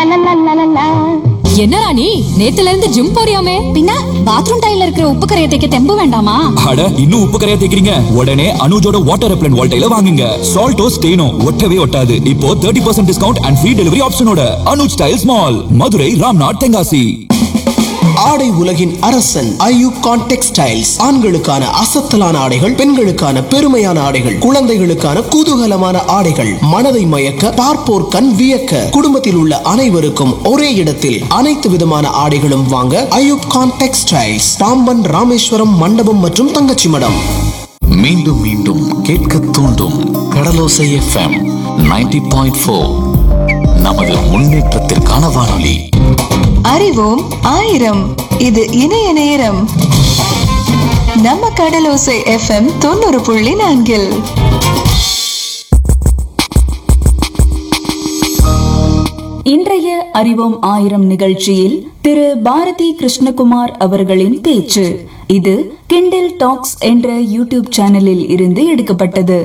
என்னடா நீ நேத்துல இருந்து ஜிம் போறியாமே பின்ன பாத்ரூம் டைல்ல இருக்கிற உப்பு கரையை தைக்க தெம்பு வேண்டாமா அட இன்னும் உப்பு கரையா தேக்கிறீங்க உடனே அனுஜோட வாட்டர் ரெப்லன் வால்டைல வாங்குங்க சால்ட்டோ ஸ்டெயினோ ஒட்டவே ஒட்டாது இப்போ 30% percent discount and free delivery ஆப்ஷனோட அனுஜ் ஸ்டைல்ஸ் மால் மதுரை ராம்நாத் தென்காசி ஆடை உலகின் அரசன் ஐயூப் கான் டெக்ஸ்டைல்ஸ் ஆண்களுக்கான அசத்தலான ஆடைகள் பெண்களுக்கான பெருமையான ஆடைகள் குழந்தைகளுக்கான குதூகலமான ஆடைகள் மனதை மயக்க பார்ப்போர் கண் வியக்க குடும்பத்தில் உள்ள அனைவருக்கும் ஒரே இடத்தில் அனைத்து விதமான ஆடைகளும் வாங்க ஐயூப் கான் டெக்ஸ்டைல்ஸ் பாம்பன் ராமேஸ்வரம் மண்டபம் மற்றும் தங்கச்சி மடம் மீண்டும் மீண்டும் கேட்க தூண்டும் கடலோசை எஃப்எம் 90.4 பாயிண்ட் ஃபோர் நமது முன்னேற்றத்திற்கான வானொலி அறிவோம் ஆயிரம் இது இணைய நேரம் நம்ம கடலோசை எஃப்எம் தொண்ணூறு புள்ளி நான்கில் இன்றைய அறிவோம் ஆயிரம் நிகழ்ச்சியில் திரு பாரதி கிருஷ்ணகுமார் அவர்களின் பேச்சு இது கிண்டில் டாக்ஸ் என்ற யூடியூப் சேனலில் இருந்து எடுக்கப்பட்டது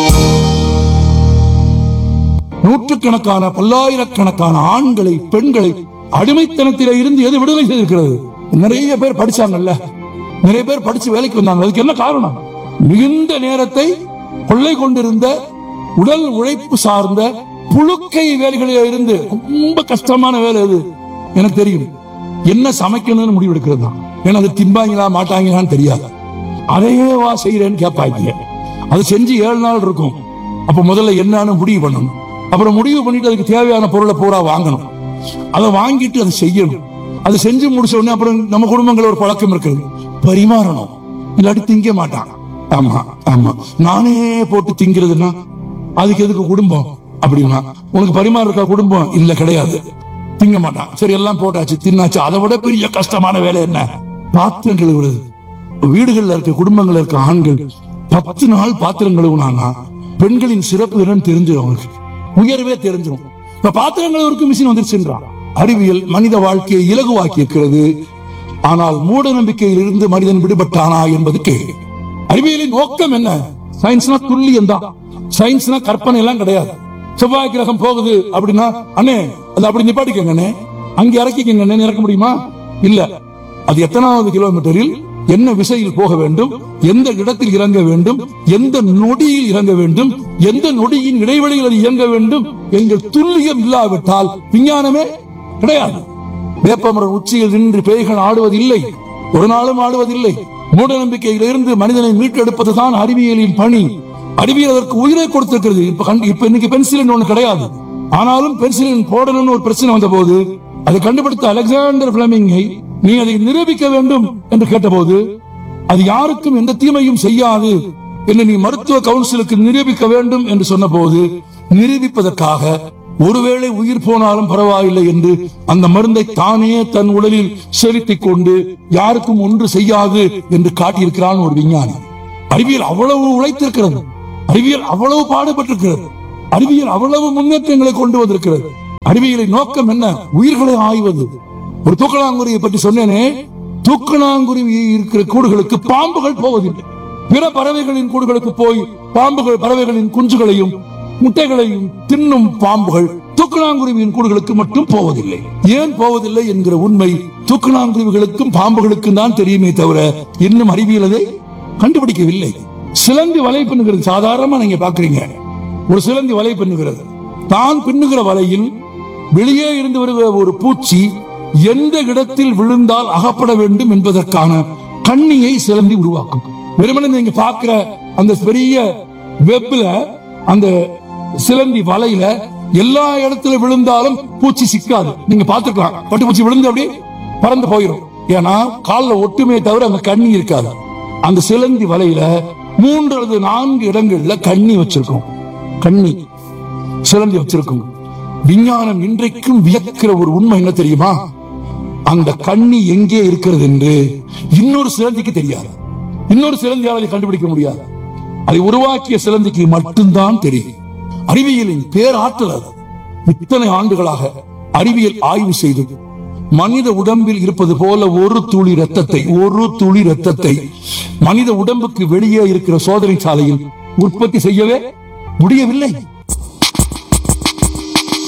நூற்றுக்கணக்கான பல்லாயிரக்கணக்கான ஆண்களை பெண்களை அடிமைத்தனத்தில இருந்து எது விடுதலை செய்திருக்கிறது நிறைய பேர் படிச்சாங்கல்ல நிறைய பேர் படிச்சு வேலைக்கு வந்தாங்க அதுக்கு என்ன காரணம் மிகுந்த நேரத்தை கொள்ளை கொண்டிருந்த உடல் உழைப்பு சார்ந்த புழுக்கை வேலைகளில் இருந்து ரொம்ப கஷ்டமான வேலை அது எனக்கு தெரியும் என்ன சமைக்கணும்னு முடிவெடுக்கிறது தான் ஏன்னா அது திம்பாங்களா மாட்டாங்களான்னு தெரியாது அதையே வா செய்யறேன்னு கேட்பாங்க அது செஞ்சு ஏழு நாள் இருக்கும் அப்ப முதல்ல என்னன்னு முடிவு பண்ணணும் அப்புறம் முடிவு பண்ணிட்டு அதுக்கு தேவையான பொருளை பூரா வாங்கணும் அதை வாங்கிட்டு அதை செய்யணும் அது செஞ்சு முடிச்ச உடனே அப்புறம் நம்ம குடும்பங்கள் ஒரு பழக்கம் இருக்குது பரிமாறணும் இல்லாட்டி திங்க மாட்டான் ஆமா ஆமா நானே போட்டு திங்கிறதுனா அதுக்கு எதுக்கு குடும்பம் அப்படின்னா உனக்கு பரிமாற இருக்கா குடும்பம் இல்ல கிடையாது திங்க மாட்டான் சரி எல்லாம் போட்டாச்சு தின்னாச்சு அதை விட பெரிய கஷ்டமான வேலை என்ன பாத்திரம் கழுவுறது வீடுகள்ல இருக்க குடும்பங்கள்ல இருக்க ஆண்கள் பத்து நாள் பாத்திரம் கழுவுனாங்க பெண்களின் சிறப்பு என்னன்னு தெரிஞ்சிடும் அவங்களுக்கு உயர்வே தெரிஞ்சிடும் இப்ப பாத்திரம் கழுவுறதுக்கு மிஷின் வந்துருச்சுன்றான் அறிவியல் மனித வாழ்க்கையை இலகுவாக்கி இருக்கிறது ஆனால் மூட நம்பிக்கையில் இருந்து மனிதன் விடுபட்டானா என்பது கேள்வி அறிவியலின் நோக்கம் என்ன சயின்ஸ்னா துல்லியம் தான் சயின்ஸ்னா கற்பனை எல்லாம் கிடையாது செவ்வாய் கிரகம் போகுது அப்படின்னா அண்ணே அது அப்படி நிப்பாட்டிக்கங்க அண்ணே அங்க இறக்கிக்கங்க அண்ணே இறக்க முடியுமா இல்ல அது எத்தனாவது கிலோமீட்டரில் என்ன விசையில் போக வேண்டும் எந்த இடத்தில் இறங்க வேண்டும் எந்த நொடியில் இறங்க வேண்டும் எந்த நொடியின் இடைவெளியில் அது இயங்க வேண்டும் எங்கள் துல்லியம் இல்லாவிட்டால் விஞ்ஞானமே கிடையாது வேப்பமரம் உச்சியில் நின்று பேய்கள் ஆடுவதில்லை ஒரு நாளும் ஆடுவதில்லை மூட நம்பிக்கையிலிருந்து மனிதனை மீட்டெடுப்பதுதான் அறிவியலின் பணி அறிவியல் அதற்கு உயிரை கொடுத்திருக்கிறது இப்ப கண்டு- இப்ப இன்னைக்கு பென்சிலின் ஒண்ணு கிடையாது ஆனாலும் பென்சிலின் போடணும்னு ஒரு பிரச்சனை வந்த போது அதை கண்டுபிடித்த அலெக்சாண்டர் பிளமிங்கை நீ அதை நிரூபிக்க வேண்டும் என்று கேட்டபோது அது யாருக்கும் எந்த தீமையும் செய்யாது என்று நீ மருத்துவ கவுன்சிலுக்கு நிரூபிக்க வேண்டும் என்று சொன்னபோது நிரூபிப்பதற்காக ஒருவேளை உயிர் போனாலும் பரவாயில்லை என்று அந்த மருந்தை தானே தன் உடலில் செலுத்திக் கொண்டு யாருக்கும் ஒன்று செய்யாது என்று காட்டியிருக்கிறான் ஒரு விஞ்ஞானி அறிவியல் அவ்வளவு உழைத்திருக்கிறது அறிவியல் அவ்வளவு பாடுபட்டிருக்கிறது அறிவியல் அவ்வளவு முன்னேற்றங்களை கொண்டு வந்திருக்கிறது அறிவியலின் நோக்கம் என்ன உயிர்களை ஆய்வது ஒரு தூக்கணாங்குருவியை பற்றி சொன்னேனே தூக்கணாங்குருவி இருக்கிற கூடுகளுக்கு பாம்புகள் போவதில்லை பிற பறவைகளின் கூடுகளுக்கு போய் பாம்புகள் பறவைகளின் குஞ்சுகளையும் முட்டைகளையும் தின்னும் பாம்புகள் தூக்கணாங்குருவியின் கூடுகளுக்கு மட்டும் போவதில்லை ஏன் போவதில்லை என்கிற உண்மை தூக்கணாங்குருவிகளுக்கும் பாம்புகளுக்கும் தான் தெரியுமே தவிர இன்னும் அறிவியல் அதை கண்டுபிடிக்கவில்லை சிலந்தி வலை பின்னுகிறது சாதாரணமா நீங்க பாக்குறீங்க ஒரு சிலந்தி வலை பின்னுகிறது தான் பின்னுகிற வலையில் வெளியே இருந்து வருகிற ஒரு பூச்சி எந்த இடத்தில் விழுந்தால் அகப்பட வேண்டும் என்பதற்கான கண்ணியை சிலந்தி உருவாக்கும் வெறுமனே நீங்க பார்க்கிற அந்த பெரிய வெப்ல அந்த சிலந்தி வலையில எல்லா இடத்துல விழுந்தாலும் பூச்சி சிக்காது நீங்க பார்த்துக்கலாம் பட்டு பூச்சி விழுந்து அப்படியே பறந்து போயிடும் ஏன்னா கால்ல ஒட்டுமே தவிர அங்க கண்ணி இருக்காது அந்த சிலந்தி வலையில மூன்று அல்லது நான்கு இடங்கள்ல கண்ணி வச்சிருக்கோம் கண்ணி சிலந்தி வச்சிருக்கும் விஞ்ஞானம் இன்றைக்கும் வியக்கிற ஒரு உண்மை என்ன தெரியுமா அந்த கண்ணி எங்கே இருக்கிறது என்று இன்னொரு சிலந்திக்கு தெரியாது இன்னொரு சிலந்தியால் அதை கண்டுபிடிக்க முடியாது அதை உருவாக்கிய சிலந்திக்கு மட்டும்தான் தெரியும் அறிவியலின் பேராற்றல் அது இத்தனை ஆண்டுகளாக அறிவியல் ஆய்வு செய்து மனித உடம்பில் இருப்பது போல ஒரு துளி ரத்தத்தை ஒரு துளி ரத்தத்தை மனித உடம்புக்கு வெளியே இருக்கிற சோதனை சாலையில் உற்பத்தி செய்யவே முடியவில்லை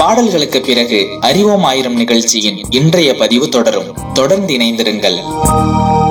பாடல்களுக்கு பிறகு அறிவோம் ஆயிரம் நிகழ்ச்சியின் இன்றைய பதிவு தொடரும் தொடர்ந்து இணைந்திருங்கள்